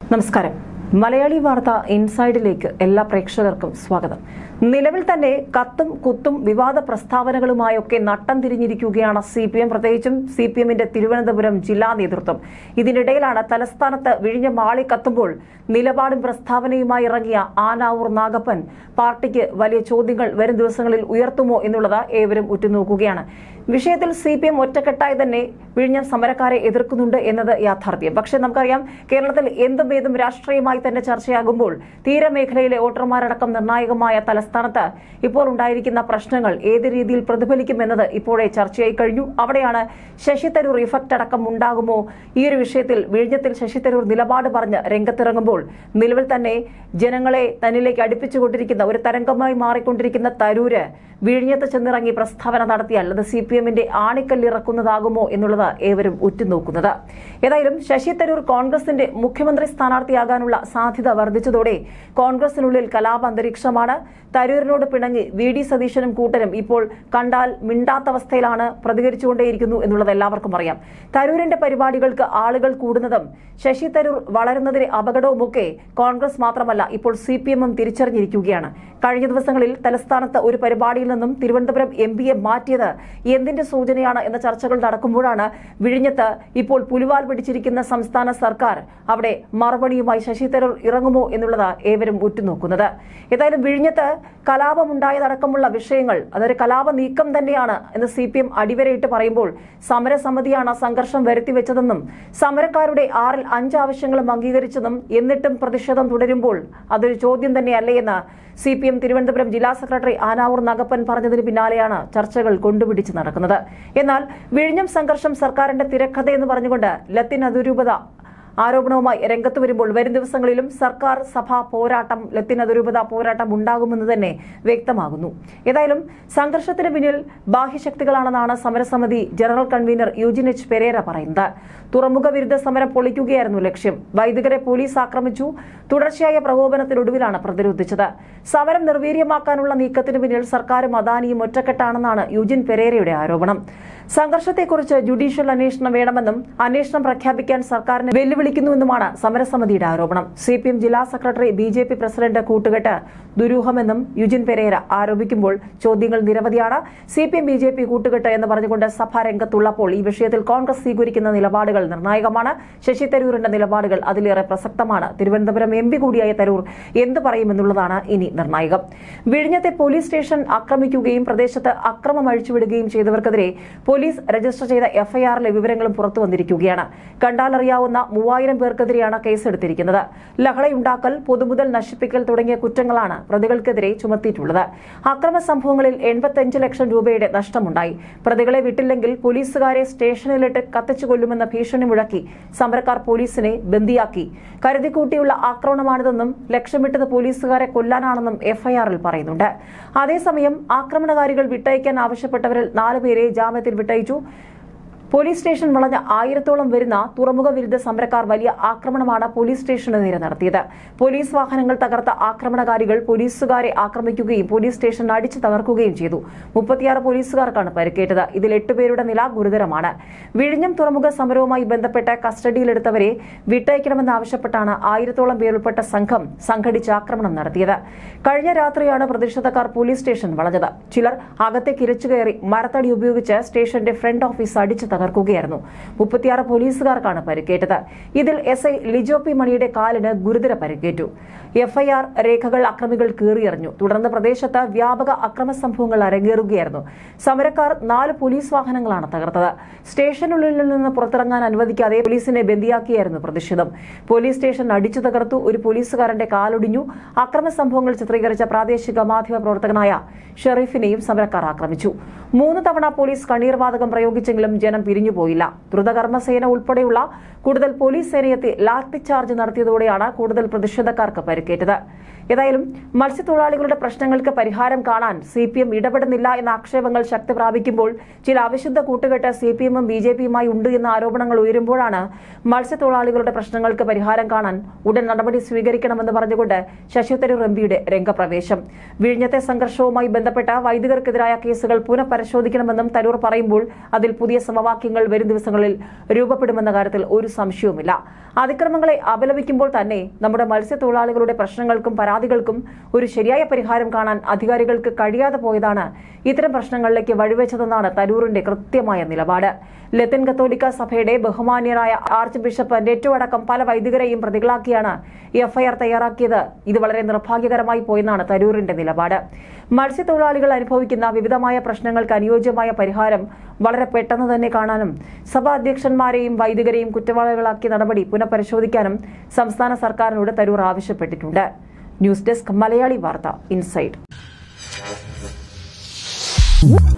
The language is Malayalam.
നമസ്കാരം മലയാളി വാർത്ത ഇൻസൈഡിലേക്ക് എല്ലാ പ്രേക്ഷകർക്കും സ്വാഗതം നിലവിൽ തന്നെ കത്തും കുത്തും വിവാദ പ്രസ്താവനകളുമായൊക്കെ നട്ടം തിരിഞ്ഞിരിക്കുകയാണ് സി പി എം പ്രത്യേകിച്ചും സി പി എമ്മിന്റെ തിരുവനന്തപുരം ജില്ലാ നേതൃത്വം ഇതിനിടയിലാണ് തലസ്ഥാനത്ത് വിഴിഞ്ഞ മാളി കത്തുമ്പോൾ നിലപാടും പ്രസ്താവനയുമായി ഇറങ്ങിയ ആനാവൂർ നാഗപ്പൻ പാർട്ടിക്ക് വലിയ ചോദ്യങ്ങൾ വരും ദിവസങ്ങളിൽ ഉയർത്തുമോ എന്നുള്ളത് ഏവരും ഉറ്റുനോക്കുകയാണ് വിഷയത്തിൽ സി പി എം ഒറ്റക്കെട്ടായി തന്നെ വിഴിഞ്ഞ സമരക്കാരെ എതിർക്കുന്നുണ്ട് എന്നത് യാഥാർത്ഥ്യം പക്ഷേ നമുക്കറിയാം കേരളത്തിൽ എന്തും ഏതും രാഷ്ട്രീയമായി തന്നെ ചർച്ചയാകുമ്പോൾ തീരമേഖലയിലെ വോട്ടർമാരടക്കം നിർണായകമായ തലസ്ഥാനത്ത് ഇപ്പോൾ ഉണ്ടായിരിക്കുന്ന പ്രശ്നങ്ങൾ ഏത് രീതിയിൽ പ്രതിഫലിക്കുമെന്നത് ഇപ്പോഴേ ചർച്ചയായി കഴിഞ്ഞു അവിടെയാണ് ശശി തരൂർ ഇഫക്റ്റ് അടക്കം ഉണ്ടാകുമോ ഈ ഒരു വിഷയത്തിൽ വിഴിഞ്ഞത്തിൽ ശശി തരൂർ നിലപാട് പറഞ്ഞ് രംഗത്തിറങ്ങുമ്പോൾ നിലവിൽ തന്നെ ജനങ്ങളെ തന്നിലേക്ക് അടുപ്പിച്ചുകൊണ്ടിരിക്കുന്ന ഒരു തരംഗമായി മാറിക്കൊണ്ടിരിക്കുന്ന തരൂര് വിഴിഞ്ഞത്ത് ചെന്നിറങ്ങി പ്രസ്താവന നടത്തിയാൽ അത് സി പി എമ്മിന്റെ ആണിക്കല്ലിറക്കുന്നതാകുമോ എന്നുള്ളത് ഏവരും ഉറ്റുനോക്കുന്നത് ഏതായാലും ശശി തരൂർ കോൺഗ്രസിന്റെ മുഖ്യമന്ത്രി സ്ഥാനാർത്ഥിയാകാനുള്ള സാധ്യത വർദ്ധിച്ചതോടെ കോൺഗ്രസിനുള്ളിൽ കലാപ അന്തരീക്ഷമാണ് തരൂരിനോട് പിണങ്ങി വി ഡി സതീശനും കൂട്ടരും ഇപ്പോൾ കണ്ടാൽ മിണ്ടാത്ത അവസ്ഥയിലാണ് പ്രതികരിച്ചുകൊണ്ടേയിരിക്കുന്നു എന്നുള്ളത് എല്ലാവർക്കും അറിയാം തരൂരിന്റെ പരിപാടികൾക്ക് ആളുകൾ കൂടുന്നതും ശശി തരൂർ വളരുന്നതിന് അപകടവുമൊക്കെ കോൺഗ്രസ് മാത്രമല്ല ഇപ്പോൾ സി പി എമ്മും തിരിച്ചറിഞ്ഞിരിക്കുകയാണ് കഴിഞ്ഞ ദിവസങ്ങളിൽ തലസ്ഥാനത്ത് ഒരു പരിപാടിയിൽ നിന്നും തിരുവനന്തപുരം എം പിയെ മാറ്റിയത് എന്തിന്റെ സൂചനയാണ് എന്ന ചർച്ചകൾ നടക്കുമ്പോഴാണ് വിഴിഞ്ഞത്ത് ഇപ്പോൾ പുലിവാൽ പിടിച്ചിരിക്കുന്ന സംസ്ഥാന സർക്കാർ അവിടെ മറുപടിയുമായി ശശി തരൂർ ഇറങ്ങുമോ എന്നുള്ളത് ഏവരും ഉറ്റുനോക്കുന്നത് ഏതായാലും വിഴിഞ്ഞത്ത് കലാപമുണ്ടായതടക്കമുള്ള വിഷയങ്ങൾ അതൊരു കലാപ നീക്കം തന്നെയാണ് എന്ന് സി പി എം അടിവരയിട്ട് പറയുമ്പോൾ സമരസമിതിയാണ് സംഘർഷം വരുത്തിവെച്ചതെന്നും സമരക്കാരുടെ ആറിൽ അഞ്ച് ആവശ്യങ്ങളും അംഗീകരിച്ചതും എന്നിട്ടും പ്രതിഷേധം തുടരുമ്പോൾ അതൊരു ചോദ്യം തന്നെയല്ലേ എന്ന് സി പി എം തിരുവനന്തപുരം ജില്ലാ സെക്രട്ടറി ആനാവൂർ നഗപ്പൻ പറഞ്ഞതിന് പിന്നാലെയാണ് ചർച്ചകൾ കൊണ്ടുപിടിച്ച് നടക്കുന്നത് എന്നാൽ വിഴിഞ്ഞം സംഘർഷം സർക്കാരിന്റെ തിരക്കഥയെന്ന് പറഞ്ഞുകൊണ്ട് ലത്തിൻ അതിരൂപത ആരോപണവുമായി രംഗത്ത് വരുമ്പോൾ വരും ദിവസങ്ങളിലും സർക്കാർ സഭാ പോരാട്ടം ലത്തിൻ അതിരൂപത പോരാട്ടം ഉണ്ടാകുമെന്ന് തന്നെ വ്യക്തമാകുന്നു ഏതായാലും സംഘർഷത്തിന് പിന്നിൽ ബാഹ്യശക്തികളാണെന്നാണ് സമരസമിതി general convener Eugene H Pereira പറയുന്നത് തുറമുഖ വിരുദ്ധ സമരം പൊളിക്കുകയായിരുന്നു ലക്ഷ്യം വൈദികരെ പോലീസ് ആക്രമിച്ചു തുടർച്ചയായ പ്രകോപനത്തിനൊടുവിലാണ് പ്രതിരോധിച്ചത് സമരം നിർവീര്യമാക്കാനുള്ള നീക്കത്തിന് പിന്നിൽ സർക്കാരും അദാനിയും ഒറ്റക്കെട്ടാണെന്നാണ് യുജിൻ പെരേരയുടെ ആരോപണം സംഘർഷത്തെക്കുറിച്ച് ജുഡീഷ്യൽ അന്വേഷണം വേണമെന്നും അന്വേഷണം പ്രഖ്യാപിക്കാൻ സർക്കാരിനെ വെല്ലുവിളിക്കുന്നുവെന്നുമാണ് സമരസമിതിയുടെ ആരോപണം സി പി എം ജില്ലാ secretary B J P president കൂട്ടുകെട്ട് ദുരൂഹമെന്നും യുജിൻ പെരേര ആരോപിക്കുമ്പോൾ ചോദ്യങ്ങൾ നിരവധിയാണ് C P M B J P കൂട്ടുകെട്ട് എന്ന് പറഞ്ഞുകൊണ്ട് സഭ രംഗത്തുള്ളപ്പോൾ ഈ വിഷയത്തിൽ കോൺഗ്രസ് സ്വീകരിക്കുന്ന നിലപാടുകൾ നിർണായകമാണ് ശശി തരൂരിന്റെ നിലപാടുകൾ അതിലേറെ പ്രസക്തമാണ് തിരുവനന്തപുരം എം പി കൂടിയായ തരൂർ എന്ത് പറയുമെന്നുള്ളതാണ് ഇനി നിർണായകം വിഴിഞ്ഞത്തെ പോലീസ് സ്റ്റേഷൻ ആക്രമിക്കുകയും പ്രദേശത്ത് അക്രമം അഴിച്ചുവിടുകയും ചെയ്തവർക്കെതിരെ പോലീസ് രജിസ്റ്റർ ചെയ്ത എഫ്ഐആറിലെ വിവരങ്ങളും പുറത്തു വന്നിരിക്കുകയാണ് കണ്ടാലറിയാവുന്ന മൂവായിരം പേർക്കെതിരെയാണ് കേസെടുത്തിരിക്കുന്നത് ലഹളയുണ്ടാക്കൽ പൊതുമുതൽ നശിപ്പിക്കൽ തുടങ്ങിയ കുറ്റങ്ങളാണ് പ്രതികൾക്കെതിരെ ചുമത്തിയിട്ടുള്ളത് അക്രമ സംഭവങ്ങളിൽ എൺപത്തിയഞ്ച് ലക്ഷം രൂപയുടെ നഷ്ടമുണ്ടായി പ്രതികളെ വിട്ടില്ലെങ്കിൽ പോലീസുകാരെ സ്റ്റേഷനിലിട്ട് കത്തിച്ചു കൊല്ലുമെന്ന ഭീഷണി മുഴക്കി സമരക്കാർ പോലീസിനെ ബന്ദിയാക്കി കരുതിക്കൂട്ടിയുള്ള ആക്രമണമാണിതെന്നും ലക്ഷ്യമിട്ടത് പോലീസുകാരെ കൊല്ലാനാണെന്നും എഫ്ഐആറിൽ പറയുന്നുണ്ട് അതേസമയം ആക്രമണകാരികൾ വിട്ടയക്കാൻ ആവശ്യപ്പെട്ടവരിൽ നാലുപേരെ ജാമ്യത്തിൽ വിട്ടയച്ചു പോലീസ് സ്റ്റേഷൻ വളഞ്ഞ ആയിരത്തോളം വരുന്ന തുറമുഖ വിരുദ്ധ സമരക്കാർ വലിയ ആക്രമണമാണ് പോലീസ് സ്റ്റേഷന് നേരെ നടത്തിയത് പോലീസ് വാഹനങ്ങൾ തകർത്ത ആക്രമണകാരികൾ പോലീസുകാരെ ആക്രമിക്കുകയും പോലീസ് സ്റ്റേഷൻ അടിച്ചു തകർക്കുകയും ചെയ്തു മുപ്പത്തിയാറ് പോലീസുകാർക്കാണ് പരിക്കേറ്റത് ഇതിൽ എട്ടുപേരുടെ നില ഗുരുതരമാണ് വിഴിഞ്ഞം തുറമുഖ സമരവുമായി ബന്ധപ്പെട്ട് കസ്റ്റഡിയിലെടുത്തവരെ വിട്ടയക്കണമെന്നാവശ്യപ്പെട്ടാണ് ആയിരത്തോളം പേരുൾപ്പെട്ട സംഘം സംഘടിച്ച് ആക്രമണം നടത്തിയത് കഴിഞ്ഞ രാത്രിയാണ് പ്രതിഷേധക്കാർ പോലീസ് സ്റ്റേഷൻ വളഞ്ഞത് ചിലർ അകത്തേക്ക് ഇരച്ചുകയറി മരത്തടി ഉപയോഗിച്ച് സ്റ്റേഷന്റെ ഫ്രണ്ട് ഓഫീസ് അടിച്ചു തകർക്കുകയായിരുന്നു മുപ്പത്തിയാറ് പോലീസുകാർക്കാണ് പരിക്കേറ്റത് ഇതിൽ എസ് ഐ ലിജോ പി മണിയുടെ കാലിന് ഗുരുതര പരിക്കേറ്റു എഫ്ഐആർ രേഖകൾ അക്രമികൾ കീറിയെറിഞ്ഞു തുടർന്ന് പ്രദേശത്ത് വ്യാപക അക്രമ സംഭവങ്ങൾ അരങ്ങേറുകയായിരുന്നു സമരക്കാർ നാല് പോലീസ് വാഹനങ്ങളാണ് തകർത്തത് സ്റ്റേഷനുള്ളിൽ നിന്ന് പുറത്തിറങ്ങാൻ അനുവദിക്കാതെ പോലീസിനെ ബന്ദിയാക്കിയായിരുന്നു പ്രതിഷേധം പോലീസ് സ്റ്റേഷൻ അടിച്ചു തകർത്തു ഒരു പോലീസുകാരന്റെ കാലൊടിഞ്ഞു അക്രമ സംഭവങ്ങൾ ചിത്രീകരിച്ച പ്രാദേശിക മാധ്യമ പ്രവർത്തകനായ ഷെറീഫിനെയും സമരക്കാർ ആക്രമിച്ചു മൂന്ന് തവണ പോലീസ് കണ്ണീർ വാതകം പ്രയോഗിച്ചെങ്കിലും ജനം പിരിഞ്ഞുപോയില്ല ദ്രുതകർമ്മസേന ഉൾപ്പെടെയുള്ള കൂടുതൽ പോലീസ് സേനയെത്തി ലാത്തി ചാർജ് നടത്തിയതോടെയാണ് കൂടുതൽ പ്രതിഷേധക്കാർക്ക് പരിക്കേറ്റത് ഏതായാലും മത്സ്യത്തൊഴിലാളികളുടെ പ്രശ്നങ്ങൾക്ക് പരിഹാരം കാണാൻ സി പി എം ഇടപെടുന്നില്ല എന്ന ആക്ഷേപങ്ങൾ ശക്തി പ്രാപിക്കുമ്പോൾ ചില അവിശുദ്ധ കൂട്ടുകെട്ട് സി പി എമ്മും ബി ജെ പിയുമായി ഉണ്ട് എന്ന ആരോപണങ്ങൾ ഉയരുമ്പോഴാണ് മത്സ്യത്തൊഴിലാളികളുടെ പ്രശ്നങ്ങൾക്ക് പരിഹാരം കാണാൻ ഉടൻ നടപടി സ്വീകരിക്കണമെന്ന് പറഞ്ഞുകൊണ്ട് ശശി തരൂർ എം പിയുടെ രംഗപ്രവേശം വിഴിഞ്ഞത്തെ സംഘർഷവുമായി ബന്ധപ്പെട്ട വൈദികർക്കെതിരായ കേസുകൾ പുനഃപരിശോധിക്കണമെന്നും തരൂർ പറയുമ്പോൾ അതിൽ പുതിയ സമവാക്യങ്ങൾ വരും ദിവസങ്ങളിൽ രൂപപ്പെടുമെന്ന കാര്യത്തിൽ ഒരു സംശയവുമില്ല അതിക്രമങ്ങളെ അപലപിക്കുമ്പോൾ തന്നെ നമ്മുടെ മത്സ്യത്തൊഴിലാളികളുടെ പ്രശ്നങ്ങൾക്കും പരാതികൾക്കും ഒരു ശരിയായ പരിഹാരം കാണാൻ അധികാരികൾക്ക് കഴിയാതെ പോയതാണ് ഇത്തരം പ്രശ്നങ്ങളിലേക്ക് വഴിവെച്ചതെന്നാണ് തരൂറിന്റെ കൃത്യമായ നിലപാട് ലത്തിൻ കത്തോലിക്ക സഭയുടെ ബഹുമാന്യരായ ആർച്ച് ബിഷപ്പ് നെറ്റോ അടക്കം പല വൈദികരെയും പ്രതികളാക്കിയാണ് എഫ്ഐആർ തയ്യാറാക്കിയത് ഇത് വളരെ നിർഭാഗ്യകരമായി പോയെന്നാണ് തരൂറിന്റെ നിലപാട് മത്സ്യത്തൊഴിലാളികൾ അനുഭവിക്കുന്ന വിവിധമായ പ്രശ്നങ്ങൾക്ക് അനുയോജ്യമായ പരിഹാരം വളരെ പെട്ടെന്ന് തന്നെ കാണാനും സഭാ അധ്യക്ഷന്മാരെയും വൈദികരെയും കുറ്റവാളികളാക്കിയ നടപടി പുനഃപരിശോധിക്കാനും സംസ്ഥാന സർക്കാരിനോട് തരൂർ ആവശ്യപ്പെട്ടിട്ടുണ്ട് ന്യൂസ് ഡെസ്ക് മലയാളി വാർത്ത ഇൻസൈഡ്